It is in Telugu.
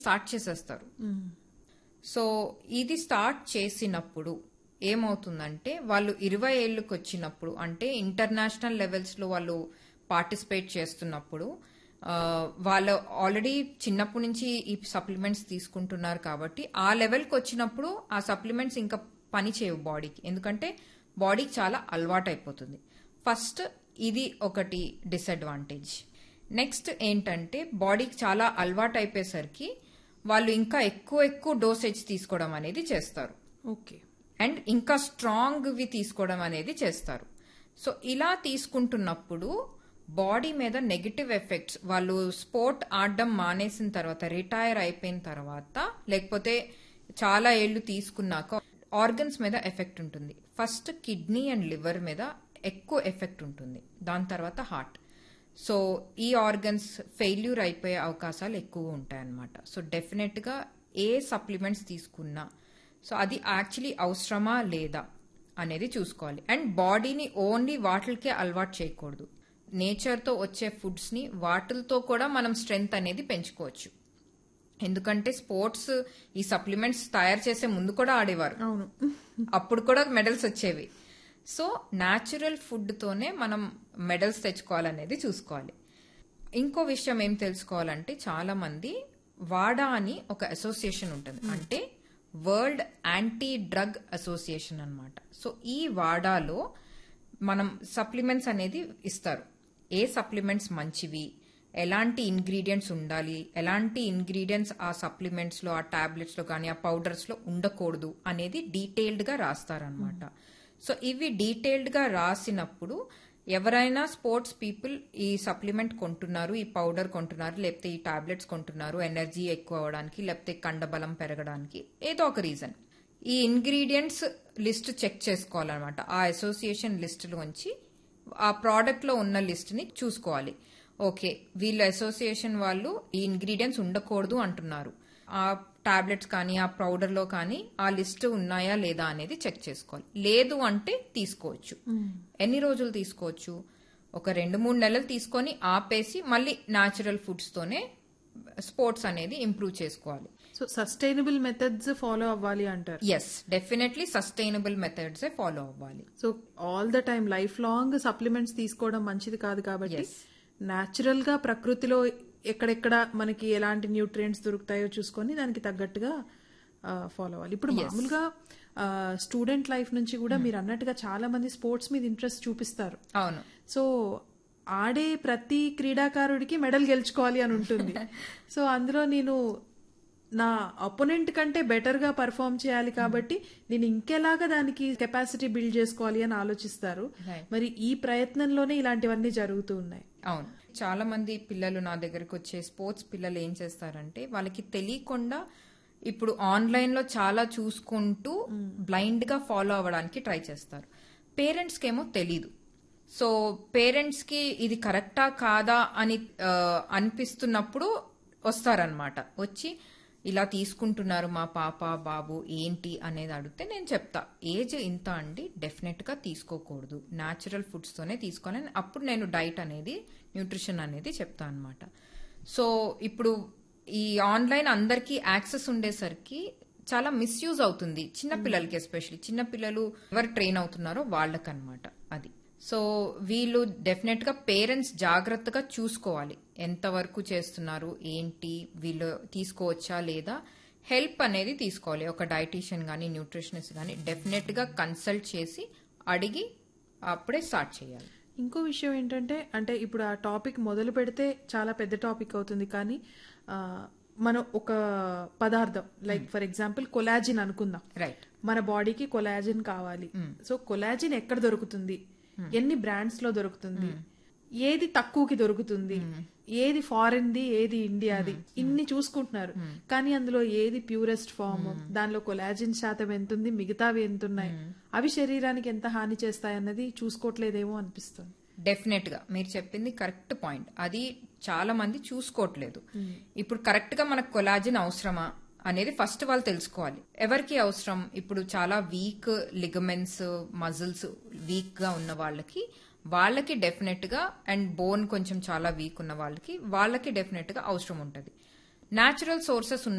స్టార్ట్ చేసేస్తారు సో ఇది స్టార్ట్ చేసినప్పుడు ఏమవుతుందంటే వాళ్ళు ఇరవై ఏళ్ళకి వచ్చినప్పుడు అంటే ఇంటర్నేషనల్ లెవెల్స్ లో వాళ్ళు పార్టిసిపేట్ చేస్తున్నప్పుడు ఆ, వాళ్ళు ఆల్రెడీ చిన్నప్పటి నుంచి ఈ సప్లిమెంట్స్ తీసుకుంటున్నారు కాబట్టి ఆ లెవెల్కి వచ్చినప్పుడు ఆ సప్లిమెంట్స్ ఇంకా పని చేయవు బాడీకి ఎందుకంటే బాడీకి చాలా అలవాటు అయిపోతుంది ఫస్ట్ ఇది ఒకటి డిసడ్వాంటేజ్ నెక్స్ట్ ఏంటంటే బాడీకి చాలా అలవాటు అయిపోయేసరికి వాళ్ళు ఇంకా ఎక్కువ ఎక్కువ డోసేజ్ తీసుకోవడం అనేది చేస్తారు ఓకే అండ్ ఇంకా స్ట్రాంగ్ వి తీసుకోవడం అనేది చేస్తారు సో ఇలా తీసుకుంటున్నప్పుడు బాడీ మీద నెగిటివ్ ఎఫెక్ట్స్ వాళ్ళు స్పోర్ట్ ఆడడం మానేసిన తర్వాత రిటైర్ అయిపోయిన తర్వాత లేకపోతే చాలా ఏళ్లు తీసుకున్నాక ఆర్గన్స్ మీద ఎఫెక్ట్ ఉంటుంది ఫస్ట్ కిడ్నీ అండ్ లివర్ మీద ఎక్కువ ఎఫెక్ట్ ఉంటుంది దాని తర్వాత హార్ట్ సో ఈ ఆర్గన్స్ ఫెయిల్యూర్ అయిపోయే అవకాశాలు ఎక్కువ ఉంటాయి అన్నమాట సో డెఫినెట్ గా ఏ సప్లిమెంట్స్ తీసుకున్నా సో అది యాక్చువల్లీ అవసరమా లేదా అనేది చూసుకోవాలి అండ్ బాడీని ఓన్లీ వాటికే అలవాటు చేయకూడదు నేచర్ తో వచ్చే ఫుడ్స్ ని వాటితో కూడా మనం స్ట్రెంగ్త్ అనేది పెంచుకోవచ్చు ఎందుకంటే స్పోర్ట్స్ ఈ సప్లిమెంట్స్ తయారు చేసే ముందు కూడా ఆడేవారు అవును అప్పుడు కూడా మెడల్స్ వచ్చేవి సో న్యాచురల్ ఫుడ్ తోనే మనం మెడల్స్ తెచ్చుకోవాలనేది చూసుకోవాలి ఇంకో విషయం ఏం తెలుసుకోవాలంటే చాలా మంది వాడా అని ఒక అసోసియేషన్ ఉంటుంది అంటే వరల్డ్ యాంటీ డ్రగ్ అసోసియేషన్ అన్నమాట సో ఈ వాడాలో మనం సప్లిమెంట్స్ అనేది ఇస్తారు ఏ సప్లిమెంట్స్ మంచివి ఎలాంటి ఇంగ్రీడియంట్స్ ఉండాలి ఎలాంటి ఇంగ్రీడియంట్స్ ఆ సప్లిమెంట్స్ లో ఆ టాబ్లెట్స్ లో కానీ ఆ పౌడర్స్ లో ఉండకూడదు అనేది డీటెయిల్డ్ గా రాస్తారనమాట సో ఇవి డీటెయిల్డ్ గా రాసినప్పుడు ఎవరైనా స్పోర్ట్స్ పీపుల్ ఈ సప్లిమెంట్ కొంటున్నారు ఈ పౌడర్ కొంటున్నారు లేకపోతే ఈ టాబ్లెట్స్ కొంటున్నారు ఎనర్జీ ఎక్కువ అవడానికి లేకపోతే కండబలం పెరగడానికి ఏదో ఒక రీజన్ ఈ ఇంగ్రీడియంట్స్ లిస్ట్ చెక్ చేసుకోవాలన్నమాట ఆ అసోసియేషన్ లిస్ట్ లోంచి ఆ ప్రోడక్ట్ లో ఉన్న లిస్ట్ ని చూసుకోవాలి ఓకే వీళ్ళ అసోసియేషన్ వాళ్ళు ఈ ఇంగ్రీడియంట్స్ ఉండకూడదు అంటున్నారు ఆ టాబ్లెట్స్ కానీ ఆ పౌడర్ లో కానీ ఆ లిస్ట్ ఉన్నాయా లేదా అనేది చెక్ చేసుకోవాలి లేదు అంటే తీసుకోవచ్చు ఎన్ని రోజులు తీసుకోవచ్చు ఒక రెండు మూడు నెలలు తీసుకొని ఆపేసి మళ్ళీ న్యాచురల్ ఫుడ్స్ తోనే స్పోర్ట్స్ అనేది ఇంప్రూవ్ చేసుకోవాలి సో సస్టైనబుల్ మెథడ్స్ ఫాలో అవ్వాలి అంటారు yes definitely sustainable methods follow అవ్వాలి so all the time life long supplements తీసుకోవడం మంచిది కాదు కాబట్టి Yes. న్యాచురల్ గా ప్రకృతిలో ఎక్కడెక్కడ మనకి ఎలాంటి న్యూట్రియంట్స్ దొరుకుతాయో చూసుకొని దానికి తగ్గట్టుగా ఫాలో అవ్వాలి ఇప్పుడు మామూలుగా స్టూడెంట్ లైఫ్ నుంచి కూడా మీరు అన్నట్టుగా చాలా మంది స్పోర్ట్స్ మీద ఇంట్రెస్ట్ చూపిస్తారు అవును సో ఆడే ప్రతి క్రీడాకారుడికి మెడల్ గెలుచుకోవాలి అని ఉంటుంది సో అందులో నేను నా అపోనెంట్ కంటే బెటర్ గా పర్ఫామ్ చేయాలి కాబట్టి నేను ఇంకెలాగా దానికి కెపాసిటీ బిల్డ్ చేసుకోవాలి అని ఆలోచిస్తారు Right. మరి ఈ ప్రయత్నంలోనే ఇలాంటివన్నీ జరుగుతూ ఉన్నాయి అవును చాలా మంది పిల్లలు నా దగ్గరకు వచ్చే స్పోర్ట్స్ పిల్లలు ఏం చేస్తారంటే వాళ్ళకి తెలియకుండా ఇప్పుడు ఆన్లైన్ లో చాలా చూసుకుంటూ బ్లైండ్ గా ఫాలో అవ్వడానికి ట్రై చేస్తారు పేరెంట్స్ కేమో తెలీదు సో పేరెంట్స్ కి ఇది కరెక్టా కాదా అని ఆ, అనిపిస్తున్నప్పుడు వస్తారనమాట వచ్చి ఇలా తీసుకుంటున్నారు మా పాప బాబు ఏంటి అనేది అడిగితే నేను చెప్తా ఏజ్ ఇంత అండి డెఫినెట్ గా తీసుకోకూడదు న్యాచురల్ ఫుడ్స్ తోనే తీసుకోవాలని అప్పుడు నేను డైట్ అనేది న్యూట్రిషన్ అనేది చెప్తా అనమాట సో ఇప్పుడు ఈ ఆన్లైన్ అందరికీ యాక్సెస్ ఉండేసరికి చాలా మిస్యూజ్ అవుతుంది చిన్న పిల్లలకి ఎస్పెషల్లీ చిన్న పిల్లలు ఎవరు ట్రైన్ అవుతున్నారో వాళ్ళకన్నమాట అది సో వీళ్ళు డెఫినెట్ గా పేరెంట్స్ జాగ్రత్తగా చూసుకోవాలి ఎంతవరకు చేస్తున్నారు ఏంటి వీళ్ళు తీసుకోవచ్చా లేదా హెల్ప్ అనేది తీసుకోవాలి ఒక డైటీషియన్ కానీ న్యూట్రిషనిస్ట్ కానీ డెఫినెట్ గా కన్సల్ట్ చేసి అడిగి అప్పుడే స్టార్ట్ చేయాలి ఇంకో విషయం ఏంటంటే అంటే ఇప్పుడు ఆ టాపిక్ మొదలు పెడితే చాలా పెద్ద టాపిక్ అవుతుంది కానీ ఆ, మనం ఒక పదార్థం లైక్ ఫర్ ఎగ్జాంపుల్ కొలాజిన్ అనుకుందాం రైట్ మన బాడీకి కొలాజిన్ కావాలి సో కొలాజిన్ ఎక్కడ దొరుకుతుంది ఎన్ని బ్రాండ్స్ లో దొరుకుతుంది ఏది తక్కువకి దొరుకుతుంది ఏది ఫారెన్ ది ఏది ఇండియాది ఇన్ని చూసుకుంటున్నారు కానీ అందులో ఏది ప్యూరెస్ట్ ఫామ్ దానిలో కొలాజిన్ శాతం ఎంత ఉంది మిగతావి ఎంత ఉన్నాయి అవి శరీరానికి ఎంత హాని చేస్తాయన్నది చూసుకోవట్లేదేమో అనిపిస్తుంది డెఫినెట్ గా మీరు చెప్పింది కరెక్ట్ పాయింట్ అది చాలా మంది చూసుకోవట్లేదు ఇప్పుడు కరెక్ట్ గా మనకు కొలాజిన్ అవసరమా అనేది ఫస్ట్ వాళ్ళు తెలుసుకోవాలి ఎవరికి అవసరం ఇప్పుడు చాలా వీక్ లిగమెంట్స్ మజిల్స్ వీక్ గా ఉన్న వాళ్ళకి వాళ్ళకి డెఫినెట్ గా అండ్ బోన్ కొంచెం చాలా వీక్ ఉన్న వాళ్ళకి వాళ్ళకి డెఫినెట్ గా అవసరం ఉంటుంది న్యాచురల్ సోర్సెస్